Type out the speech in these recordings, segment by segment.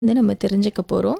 வந்து நம்ம தெரிஞ்சுக்க போகிறோம்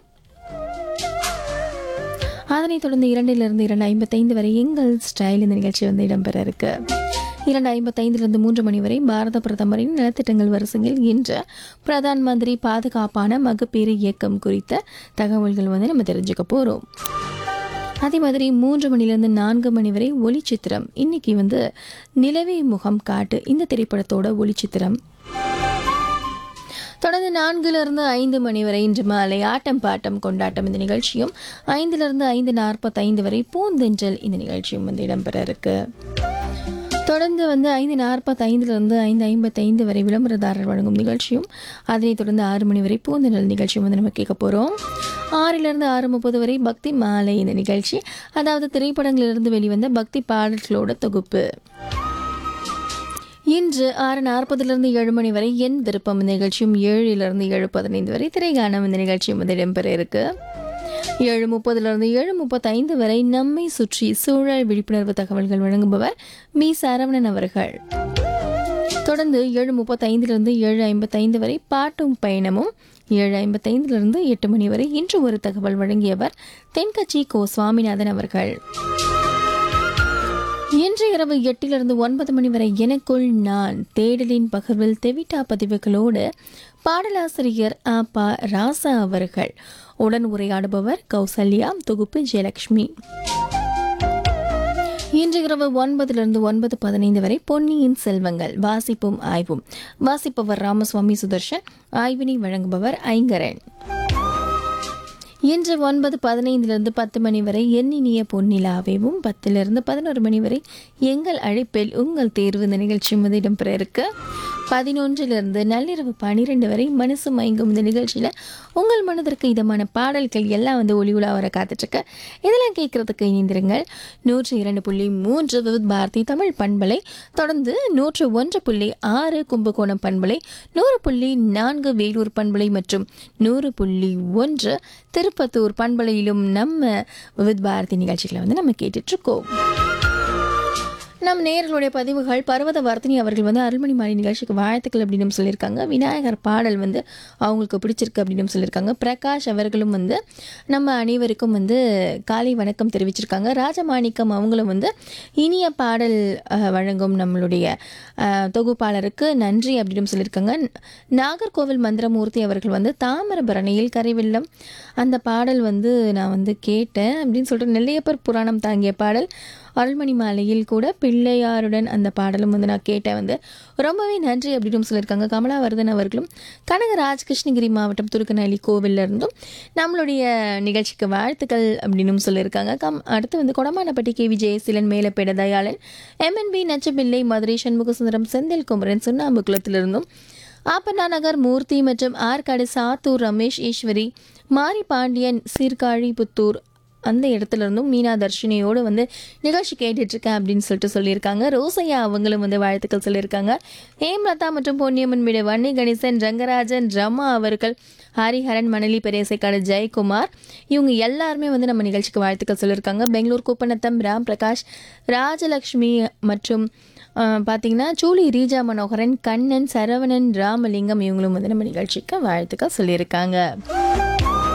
அதனைத் தொடர்ந்து இரண்டிலிருந்து இரண்டு ஐம்பத்தைந்து வரை எங்கள் ஸ்டைல் இந்த நிகழ்ச்சி வந்து இடம்பெற இருக்கு இரண்டு ஐம்பத்தைந்திலிருந்து மூன்று மணி வரை பாரத பிரதமரின் நலத்திட்டங்கள் வரிசையில் இன்று பிரதான் மந்திரி பாதுகாப்பான மகப்பேறு இயக்கம் குறித்த தகவல்கள் வந்து நம்ம தெரிஞ்சுக்க போகிறோம் அதே மாதிரி மூன்று மணிலேருந்து நான்கு மணி வரை ஒளிச்சித்திரம் இன்னைக்கு வந்து நிலவே முகம் காட்டு இந்த திரைப்படத்தோட ஒளிச்சித்திரம் தொடர்ந்து நான்கிலிருந்து ஐந்து மணி வரை இன்று மாலை ஆட்டம் பாட்டம் கொண்டாட்டம் இந்த நிகழ்ச்சியும் ஐந்திலிருந்து ஐந்து நாற்பத்தைந்து வரை பூந்தென்றல் இந்த நிகழ்ச்சியும் வந்து இடம்பெற இருக்கு தொடர்ந்து வந்து ஐந்து நாற்பத்தைந்துலேருந்து ஐந்து ஐம்பத்தைந்து வரை விளம்பரதாரர் வழங்கும் நிகழ்ச்சியும் அதனைத் தொடர்ந்து ஆறு மணி வரை பூந்தென்றல் நிகழ்ச்சியும் வந்து நம்ம கேட்க போகிறோம் ஆறிலிருந்து ஆறு முப்பது வரை பக்தி மாலை இந்த நிகழ்ச்சி அதாவது திரைப்படங்களிலிருந்து வெளிவந்த பக்தி பாடல்களோட தொகுப்பு இன்று ஆறு நாற்பதுலேருந்து ஏழு மணி வரை என் விருப்பம் இந்த நிகழ்ச்சியும் ஏழிலிருந்து ஏழு பதினைந்து வரை திரைகானம் இந்த நிகழ்ச்சியும் வந்து இடம்பெற இருக்கு ஏழு முப்பதுலேருந்து ஏழு முப்பத்தைந்து வரை நம்மை சுற்றி சூழல் விழிப்புணர்வு தகவல்கள் வழங்குபவர் மீ சரவணன் அவர்கள் தொடர்ந்து ஏழு முப்பத்தைந்திலிருந்து ஏழு ஐம்பத்தைந்து வரை பாட்டும் பயணமும் ஏழு ஐம்பத்தைந்திலிருந்து எட்டு மணி வரை இன்று ஒரு தகவல் வழங்கியவர் தென்கட்சி கோ சுவாமிநாதன் அவர்கள் இன்று இரவு எட்டிலிருந்து ஒன்பது மணி வரை எனக்குள் நான் தேடலின் பகிர்வில் தெவிட்டா பதிவுகளோடு பாடலாசிரியர் ஆ பா ராசா அவர்கள் உடன் உரையாடுபவர் கௌசல்யா தொகுப்பு ஜெயலட்சுமி இன்று இரவு ஒன்பதிலிருந்து ஒன்பது பதினைந்து வரை பொன்னியின் செல்வங்கள் வாசிப்பும் ஆய்வும் வாசிப்பவர் ராமசுவாமி சுதர்ஷன் ஆய்வினை வழங்குபவர் ஐங்கரன் இன்று ஒன்பது பதினைந்திலிருந்து பத்து மணி வரை எண்ணினிய பொன்னிலாவேவும் பத்திலிருந்து பதினோரு மணி வரை எங்கள் அழைப்பில் உங்கள் தேர்வு இந்த நிகழ்ச்சி வந்து இடம்பெற இருக்கு பதினொன்றிலிருந்து நள்ளிரவு பன்னிரெண்டு வரை மனசு மயங்கும் இந்த நிகழ்ச்சியில் உங்கள் மனதிற்கு இதமான பாடல்கள் எல்லாம் வந்து ஒளி உலா வர காத்துட்ருக்கு இதெல்லாம் கேட்கறதுக்கு இணைந்திருங்கள் நூற்றி இரண்டு புள்ளி மூன்று விவித் பாரதி தமிழ் பண்பலை தொடர்ந்து நூற்று ஒன்று புள்ளி ஆறு கும்பகோணம் பண்பலை நூறு புள்ளி நான்கு வேலூர் பண்பலை மற்றும் நூறு புள்ளி ஒன்று திருப்பத்தூர் பண்பலையிலும் நம்ம விவித் பாரதி நிகழ்ச்சிகளை வந்து நம்ம கேட்டுட்ருக்கோம் நம் நேயர்களுடைய பதிவுகள் பர்வத வர்த்தினி அவர்கள் வந்து அருள்மணி மாலை நிகழ்ச்சிக்கு வாழ்த்துக்கள் அப்படின்னு சொல்லியிருக்காங்க விநாயகர் பாடல் வந்து அவங்களுக்கு பிடிச்சிருக்கு அப்படின்னு சொல்லியிருக்காங்க பிரகாஷ் அவர்களும் வந்து நம்ம அனைவருக்கும் வந்து காலை வணக்கம் தெரிவிச்சிருக்காங்க ராஜமாணிக்கம் அவங்களும் வந்து இனிய பாடல் அஹ், வழங்கும் நம்மளுடைய அஹ், தொகுப்பாளருக்கு நன்றி அப்படின்னு சொல்லியிருக்காங்க நாகர்கோவில் மந்திரமூர்த்தி அவர்கள் வந்து தாமிரபரணியில் கரைவெள்ளம் அந்த பாடல் வந்து நான் வந்து கேட்டேன் அப்படின்னு சொல்லிட்டு நெல்லையப்பர் புராணம் தாங்கிய பாடல் அருள்மணி மாலையில் கூட பிள்ளையாருடன் அந்த பாடலும் வந்து நான் கேட்டேன் வந்து ரொம்பவே நன்றி அப்படின்னு சொல்லியிருக்காங்க கமலாவர்தன் அவர்களும் கனகராஜ் கிருஷ்ணகிரி மாவட்டம் துருக்கநல்லி கோவில்ல இருந்தும் நம்மளுடைய நிகழ்ச்சிக்கு வாழ்த்துக்கள் அப்படின்னு சொல்லியிருக்காங்க கம் அடுத்து வந்து கொடமானப்பட்டி கே விஜயசீலன் மேலப்பேட தயாளன் எம்என்பி நச்சபிள்ளை மதுரை சண்முகசுந்தரம் செந்தில் குமரன் சுண்ணாம்புக்குளத்திலிருந்தும் ஆப்பண்ணா நகர் மூர்த்தி மற்றும் ஆற்காடு சாத்தூர் ரமேஷ் ஈஸ்வரி மாரி பாண்டியன் சீர்காழி புத்தூர் அந்த இடத்துல இருந்தும் மீனா தர்ஷினியோடு வந்து நிகழ்ச்சி கேட்டுட்டு இருக்கேன் அப்படின்னு சொல்லிட்டு சொல்லியிருக்காங்க ரோசையா அவங்களும் வந்து வாழ்த்துக்கள் சொல்லியிருக்காங்க ஹேம்லதா மற்றும் பொன்னியம்மன் வீடு வன்னி கணேசன் ரங்கராஜன் ரமா அவர்கள் ஹரிஹரன் மணலி பெரியசைக்காடு ஜெயக்குமார் இவங்க எல்லாருமே வந்து நம்ம நிகழ்ச்சிக்கு வாழ்த்துக்கள் சொல்லியிருக்காங்க பெங்களூர் குப்பநத்தம் ராம் பிரகாஷ் ராஜலக்ஷ்மி மற்றும் ஆஹ், பார்த்தீங்கன்னா சூலி ரீஜா மனோகரன் கண்ணன் சரவணன் ராமலிங்கம் இவங்களும் வந்து நம்ம நிகழ்ச்சிக்கு வாழ்த்துக்கள் சொல்லியிருக்காங்க